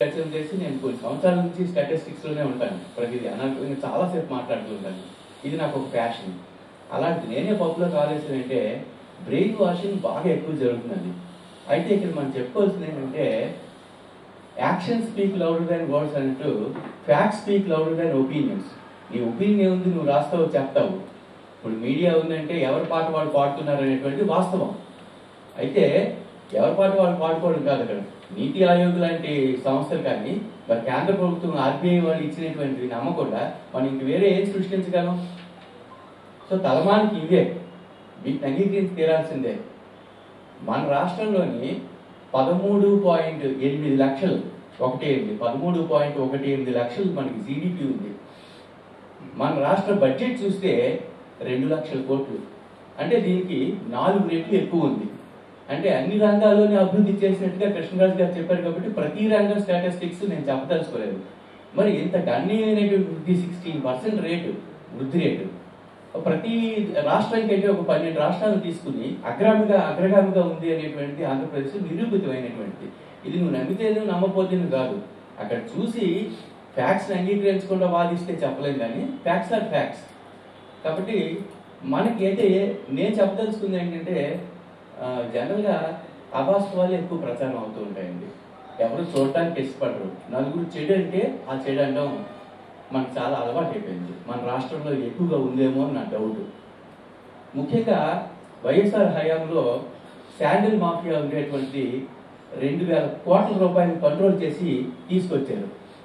ప్రయత్నం చేసి నేను కొన్ని సంవత్సరాల నుంచి స్టాటిస్టిక్స్ లోనే ఉంటాను ప్రతిదీ అనాలి చాలాసేపు మాట్లాడుతూ ఉంటాను ఇది నాకు ఒక ప్యాషన్ అలాంటి నేనే పప్పులో కావాల్సిందంటే బ్రెయిన్ వాషింగ్ బాగా ఎక్కువ జరుగుతుంది అయితే ఇక్కడ మనం చెప్పుకోవాల్సింది ఏంటంటే action speak louder than words అన్నట్టు fact speak louder than opinions నీ ఒపీనియన్ ఏముంది నువ్వు రాస్తావు చెప్తావు ఇప్పుడు మీడియా ఉందంటే ఎవరి పాట వాళ్ళు పాడుతున్నారు అనేటువంటి వాస్తవం అయితే ఎవరి పాట వాళ్ళు పాడుకోవడం కాదు అక్కడ నీతి ఆయోగ్ లాంటి సంస్థలు కానీ మరి కేంద్ర ప్రభుత్వం ఆర్బీఐ వాళ్ళు ఇచ్చినటువంటిది నమ్మకుండా మనం ఇంక వేరే ఏం సృష్టించగలం సో తలమానికి ఇవే వీటిని అంగీకరించి తీరాల్సిందే మన రాష్ట్రంలోని పదమూడు పాయింట్ ఎనిమిది లక్షలు ఒకటి ఎనిమిది పదమూడు పాయింట్ ఒకటి ఎనిమిది లక్షలు మనకి జీడిపి ఉంది మన రాష్ట్ర బడ్జెట్ చూస్తే రెండు లక్షల కోట్లు అంటే దీనికి నాలుగు రెట్లు ఎక్కువ ఉంది అంటే అన్ని రంగాల్లోనే అభివృద్ధి చేసినట్టుగా కృష్ణరాజు గారు చెప్పారు కాబట్టి ప్రతి రంగం స్టాటిస్టిక్స్ నేను చెప్పదలుచుకోలేదు మరి ఇంత గణనీయమైనటువంటి వృద్ధి సిక్స్టీన్ పర్సెంట్ రేటు వృద్ధి రేటు ప్రతి రాష్ట్రానికి అయితే ఒక పన్నెండు రాష్ట్రాలు తీసుకుని అగ్రమిగా అగ్రగామిగా ఉంది అనేటువంటి ఆంధ్రప్రదేశ్ నిరూపితమైనటువంటిది ఇది నువ్వు నమ్మితేను నమ్మపోతే నువ్వు కాదు అక్కడ చూసి ఫ్యాక్ట్స్ అంగీకరించకుండా వాదిస్తే చెప్పలేం కానీ ఫ్యాక్ట్స్ ఆర్ ఫ్యాక్ట్స్ కాబట్టి మనకి అయితే నేను చెప్పదలుచుకుంది ఏంటంటే ఆ, జనరల్గా అవాస్తవాలు ఎక్కువ ప్రచారం అవుతూ ఉంటాయండి ఎవరు చూడటానికి ఇష్టపడరు నలుగురు చెడు అంటే ఆ చెడు అనడం మనకు చాలా అలవాటు అయిపోయింది మన రాష్ట్రంలో ఎక్కువగా ఉందేమో అని నా డౌట్ ముఖ్యంగా వైఎస్ఆర్ హయాంలో శాండిల్ మాఫియా ఉండేటువంటి రెండు వేల కోట్ల రూపాయలు కంట్రోల్ చేసి తీసుకొచ్చారు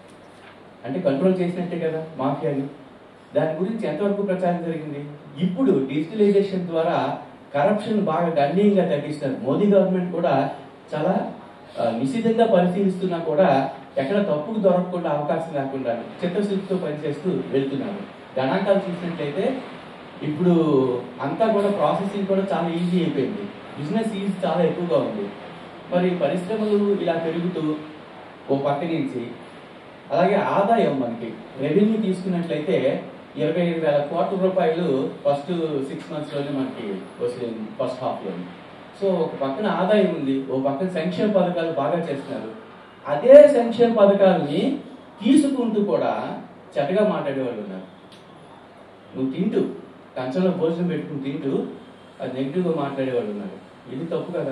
అంటే కంట్రోల్ చేసినట్టే కదా మాఫియాని దాని గురించి ఎంతవరకు ప్రచారం జరిగింది ఇప్పుడు డిజిటలైజేషన్ ద్వారా కరప్షన్ బాగా గణనీయంగా తగ్గిస్తున్నారు మోదీ గవర్నమెంట్ కూడా చాలా ఆ, నిశితంగా పరిశీలిస్తున్నా కూడా ఎక్కడ తప్పుకు దొరకకుండా అవకాశం లేకుండా చిత్తశుద్ధితో పనిచేస్తూ వెళ్తున్నారు గణాంకాలు చూసినట్లయితే ఇప్పుడు అంతా కూడా ప్రాసెసింగ్ కూడా చాలా ఈజీ అయిపోయింది బిజినెస్ ఈజీ చాలా ఎక్కువగా ఉంది మరి పరిశ్రమలు ఇలా పెరుగుతూ ఓ పక్క నుంచి అలాగే ఆదాయం మనకి రెవెన్యూ తీసుకున్నట్లయితే ఇరవై ఐదు వేల కోట్ల రూపాయలు ఫస్ట్ సిక్స్ మంత్స్ లోనే మనకి వస్తుంది ఫస్ట్ హాఫ్ లో సో ఒక పక్కన ఆదాయం ఉంది ఓ పక్కన సంక్షేమ పథకాలు బాగా చేస్తున్నారు అదే సంక్షేమ పథకాలని తీసుకుంటూ కూడా చెడ్డగా మాట్లాడేవాళ్ళు ఉన్నారు నువ్వు తింటూ కంచంలో భోజనం పెట్టుకుని తింటూ అది నెగిటివ్గా మాట్లాడేవాళ్ళు ఉన్నారు ఇది తప్పు కదా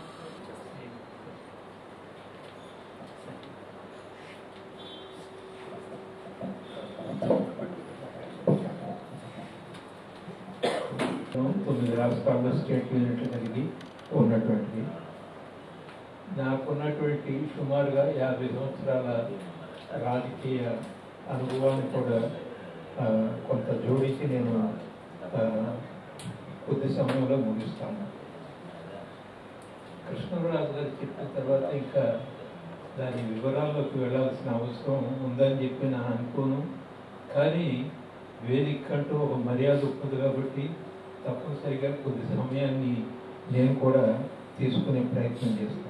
తొమ్మిది రాష్ట్రాల్లో స్టేట్ యూనిట్లు కలిగి ఉన్నటువంటిది నాకున్నటువంటి సుమారుగా యాభై సంవత్సరాల రాజకీయ అనుభవాన్ని కూడా ఆ, కొంత జోడించి నేను ఆ, కొద్ది సమయంలో ముగిస్తాను కృష్ణరాజు గారు చెప్పిన తర్వాత ఇంకా దాని వివరాల్లోకి వెళ్ళాల్సిన అవసరం ఉందని చెప్పి నేను అనుకోను కానీ వేదిక అంటూ ఒక మర్యాద ఉంటుంది కాబట్టి తప్పనిసరిగా కొద్ది సమయాన్ని నేను కూడా తీసుకునే ప్రయత్నం చేస్తాను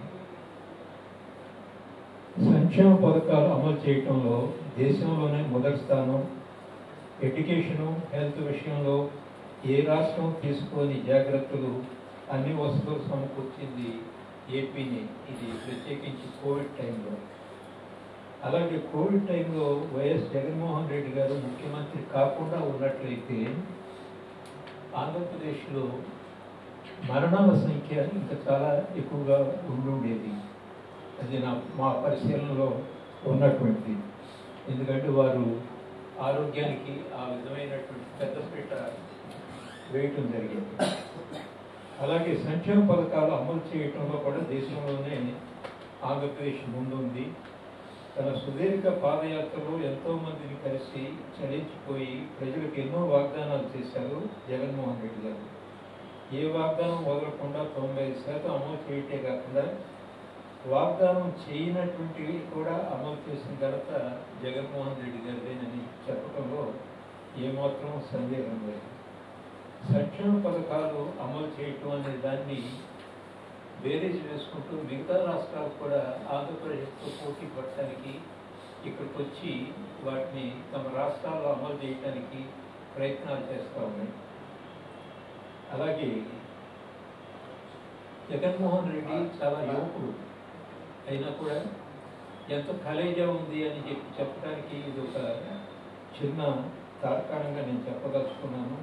సంక్షేమ పథకాలు అమలు చేయటంలో దేశంలోనే మొదటి స్థానం ఎడ్యుకేషను హెల్త్ విషయంలో ఏ రాష్ట్రం తీసుకొని జాగ్రత్తలు అన్ని వసతులు సమకూర్చింది ఏపీని ఇది ప్రత్యేకించి కోవిడ్ టైంలో అలాగే కోవిడ్ టైంలో వైఎస్ జగన్మోహన్ రెడ్డి గారు ముఖ్యమంత్రి కాకుండా ఉన్నట్లయితే ఆంధ్రప్రదేశ్లో మరణాల సంఖ్య ఇంకా చాలా ఎక్కువగా ఉండుండేది అది నా మా పరిశీలనలో ఉన్నటువంటిది ఎందుకంటే వారు ఆరోగ్యానికి ఆ విధమైనటువంటి పెద్దపీట వేయటం జరిగింది అలాగే సంక్షేమ పథకాలు అమలు చేయటంలో కూడా దేశంలోనే ఆంధ్రప్రదేశ్ ముందుంది తన సుదీర్ఘ పాదయాత్రలో ఎంతో మందిని కలిసి చలించిపోయి ప్రజలకు ఎన్నో వాగ్దానాలు చేశారు జగన్మోహన్ రెడ్డి గారు ఏ వాగ్దానం వదలకుండా తొంభై శాతం అమలు చేయటే కాకుండా వాగ్దానం చేయనటువంటివి కూడా అమలు చేసిన తర్వాత జగన్మోహన్ రెడ్డి గారిదేనని చెప్పడంలో ఏమాత్రం సందేహం లేదు సంక్షేమ పథకాలు అమలు చేయటం అనే దాన్ని బేరేజ్ వేసుకుంటూ మిగతా రాష్ట్రాలు కూడా ఆంధ్రప్రదేశ్తో పోటీ పడటానికి ఇక్కడికి వచ్చి వాటిని తమ రాష్ట్రాల్లో అమలు చేయడానికి ప్రయత్నాలు చేస్తూ ఉన్నాయి అలాగే జగన్మోహన్ రెడ్డి చాలా యువకుడు అయినా కూడా ఎంత కలేజా ఉంది అని చెప్పి చెప్పడానికి ఇది ఒక చిన్న తార్కాణంగా నేను చెప్పదలుచుకున్నాను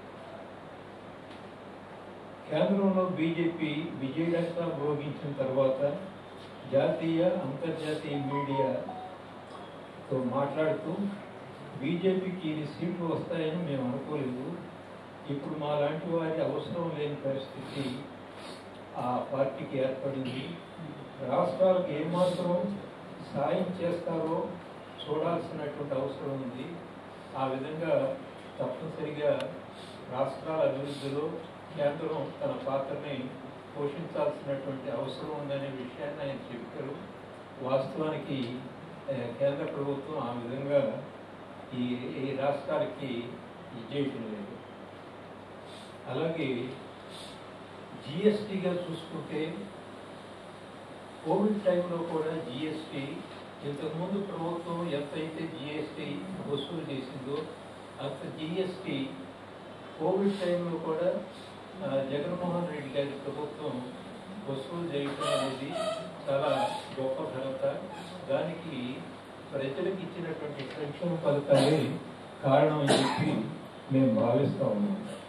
కేంద్రంలో బీజేపీ విజయడంగా భోగించిన తర్వాత జాతీయ అంతర్జాతీయ మీడియాతో మాట్లాడుతూ బీజేపీకి ఇన్ని సీట్లు వస్తాయని మేము అనుకోలేదు ఇప్పుడు మా లాంటి వారి అవసరం లేని పరిస్థితి ఆ పార్టీకి ఏర్పడింది రాష్ట్రాలకు ఏమాత్రం సాయం చేస్తారో చూడాల్సినటువంటి అవసరం ఉంది ఆ విధంగా తప్పనిసరిగా రాష్ట్రాల అభివృద్ధిలో కేంద్రం తన పాత్రని పోషించాల్సినటువంటి అవసరం ఉందనే విషయాన్ని ఆయన చెప్పారు వాస్తవానికి ఆ, కేంద్ర ప్రభుత్వం ఆ విధంగా ఈ ఈ రాష్ట్రాలకి ఇది చేయటం లేదు అలాగే జిఎస్టీగా చూసుకుంటే కోవిడ్ టైంలో కూడా జిఎస్టీ ఇంతకుముందు ప్రభుత్వం ఎంతైతే జిఎస్టీ వసూలు చేసిందో అంత జిఎస్టీ కోవిడ్ టైంలో కూడా ఆ, జగన్మోహన్ రెడ్డి గారి ప్రభుత్వం వసూలు చేయటం అనేది చాలా గొప్ప ఘనత దానికి ప్రజలకు ఇచ్చినటువంటి సంక్షేమ పథకాలే కారణం అని చెప్పి మేము భావిస్తా ఉన్నాం